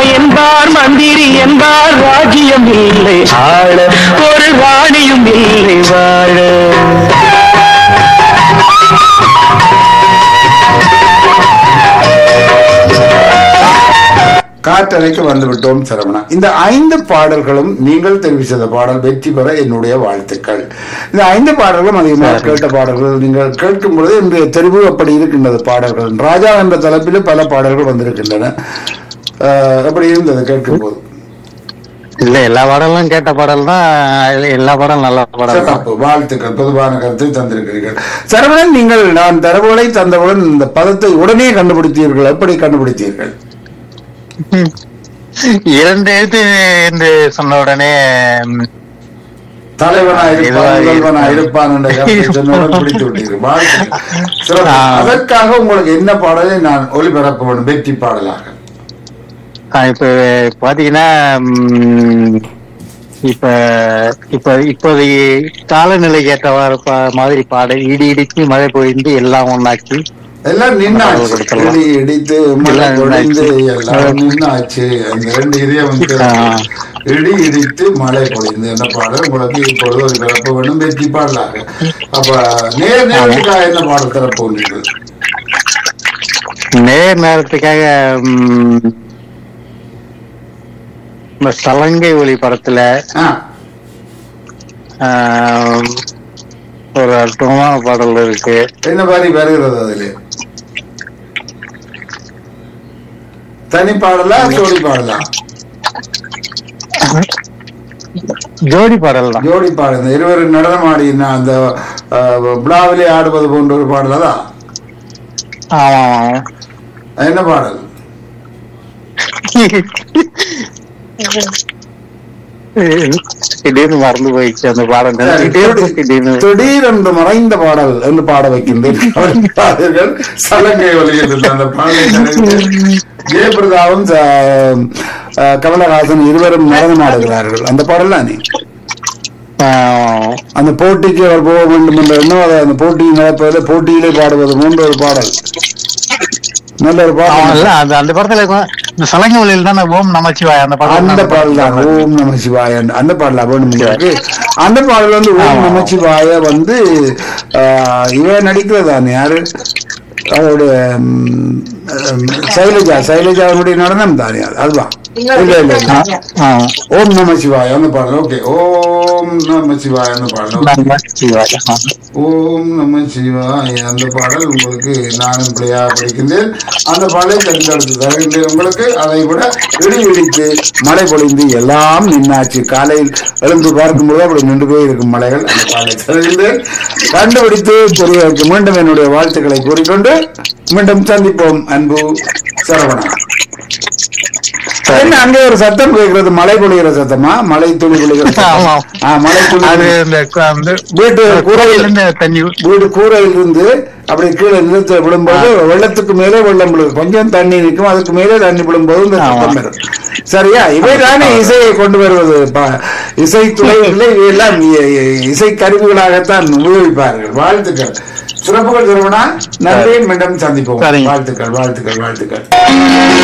என்பார் மந்திரி என்பார் ராஜ்யம் இல்லை ஆள ஒரு ராணியும் இல்லை வாழ காற்றலைக்கு வந்துவிட்டோம் சரவணா இந்த ஐந்து பாடல்களும் நீங்கள் தெரிவு செய்த பாடல் வெற்றி பெற என்னுடைய வாழ்த்துக்கள் இந்த ஐந்து பாடல்களும் அதிகமாக கேட்ட பாடல்கள் நீங்கள் கேட்கும் பொழுது இன்றைய தெரிவு அப்படி இருக்கின்றது பாடல்கள் ராஜா என்ற தலைப்பில் பல பாடல்கள் வந்திருக்கின்றன அஹ், அப்படி இருந்தது கேட்கும் போது இல்ல எல்லா பாடலும் கேட்ட பாடல் தான் எல்லா பாடலும் நல்ல பாடல் தான் சிறப்பு வாழ்த்துக்கள் பொதுவான கருத்தை தந்திருக்கிறீர்கள் சரவணன் நீங்கள் நான் தரவுகளை தந்தவுடன் இந்த பதத்தை உடனே கண்டுபிடித்தீர்கள் எப்படி கண்டுபிடித்தீர்கள் இரண்டு எழுத்து என்று சொன்ன உடனே ம், தலைவனா இருப்பான் இதுவா முதல்வனா இருப்பான். இருப்பான் என்ற கருத்தை சொன்னவுடன் பிடித்து விட்டீர்கள் வாழ்த்துக்கள். சிறப்பு. ஆ. அதற்காக உங்களுக்கு என்ன பாடலை நான் ஒளிபரப்ப வேண்டும் வெற்றி பாடலாக ஆ, இப்ப பாத்தீங்கன்னா ம், இப்ப இப்ப இப்போதைய காலநிலைக்கு ஏற்றவாறு பா- மாதிரி பாடல் இடி இடிச்சு மழை பொழிந்து எல்லாம் ஒண்ணாக்கி எல்லாம் நின்னாச்சு கொடுக்கலாம். இடி இடித்து மழை எல்லாம் பொழிந்து நின்னாச்சு. எல்லாம் நின்னாச்சு அந்த ரெண்டு இதயம் வந்து ஆ. இடி இடித்து மழை பொழிந்து என்ன பாடல் உங்களுக்கு இப்பொழுது ஒளிபரப்ப வேண்டும் வெற்றி பாடலாக அப்ப நேர் நேரத்துக்காக என்ன பாடல் தரப்போகிறீர்கள் நேர் நேரத்துக்காக ம், இந்த சலங்கை ஒளி படத்துல ஆ ஆ, ஒரு அற்புதமான பாடல் இருக்கு என்ன மாதிரி வருகிறது அதில் தனி பாடலா ஜோடி பாடலா ஜோடி பாடல் தான் ஜோடி பாடல் இருவரும் நடனமாடி அந்த அஹ், விழாவிலே ஆடுவது போன்ற ஒரு பாடலா ஆமா ஆமா என்ன பாடல் திடீர்னு மறந்து போயிடுச்சு அந்த பாடம் நினைச்சிட்டே இருக்கும் திடீர்னு திடீரென்று மறைந்த பாடல் என்று பாட வைக்கின்றேன் கவனிக்காதீர்கள் சலங்கை ஒலியில் அந்த பாடலை தருகிறேன். ஜெயபிரதாவும் ச- அஹ், கமலஹாசன் இருவரும் நடனமாடுகிறார்கள் அந்த பாடல் தானே ஆஹ் அந்த போட்டிக்கு அவர் போக வேண்டும் என்ற எண்ணம் அதை அந்த போட்டி நடப்பதில் போட்டியிலே பாடுவது போன்ற ஒரு பாடல் நல்ல ஒரு ஆமா, பாடல் இல்ல அந்த அந்த படத்துல இருக்கும். இந்த சலங்கை ஒளியில் தானே ஓம் நமச்சிவாய் அந்த படம் அந்த பாடல் தான் ஓம் நம சிவாய அந்த பாடல் வேணும் உங்களுக்கு அந்த பாடல் வந்து ஓம் நம சிவாய வந்து ஆஹ், இவன் நடிக்கிறது தானே யாரு அவருடைய ம், ம், சைலஜா சைலஜாவுடைய நடனம் தானே அது அதுதான் இல்ல இல்ல இல்ல ஆஹ் ஓம் நம சிவாய அந்த பாடல் ஓகே ஓம் நம சிவாய அந்த பாடல் okay. நமச்சிவாய். ஆஹ். ஓம் நம சிவாய அந்த பாடல் உங்களுக்கு நானும் பிள்ளையா படிக்கின்றேன் அந்த பாடலை தேர்ந்தெடுத்து தருகின்றேன் உங்களுக்கு அதை விட இடி இடித்து மழை பொழிந்து எல்லாம் நின்னாச்சு காலையில் எழுந்து பார்க்கும்போது அப்படி நின்று போய் இருக்கும் மலைகள் அந்த பாடலை தருகின்றேன் கண்டுபிடித்து தெரியவருக்கு மீண்டும் என்னுடைய வாழ்த்துக்களை கூறிக்கொண்டு மீண்டும் சந்திப்போம் அன்பு சரவணா என்ன அங்கே ஒரு சத்தம் கேட்கிறது மழை பொழிகிற சத்தமா மழை துளி பொழிகிற ஆமா. சத்தம். ஆ, மழை துளி அது இந்த கு- அந்த வீட்டு கூரையில கூரையில் இருந்து தண்ணி வீடு கூரையில் இருந்து அப்படி கீழே நிறுத்த விழும்போது வெள்ளத்துக்கு மேலே வெள்ளம் விழுகும் கொஞ்சம் தண்ணி நிற்கும் அதுக்கு மேலே தண்ணி விழும்போது இந்த சத்தம் வரும் சரியா இவைதானே இசையை கொண்டு வருவது ப- இசை துறைகளில் இவையெல்லாம் இ- இ- இசை கருவிகளாகத்தான் உபயோகிப்பார்கள் வாழ்த்துக்கள் சிறப்புகள் திருவனா நன்றி மீண்டும் சந்திப்போம் சரிங்க. வாழ்த்துக்கள் வாழ்த்துக்கள் வாழ்த்துக்கள்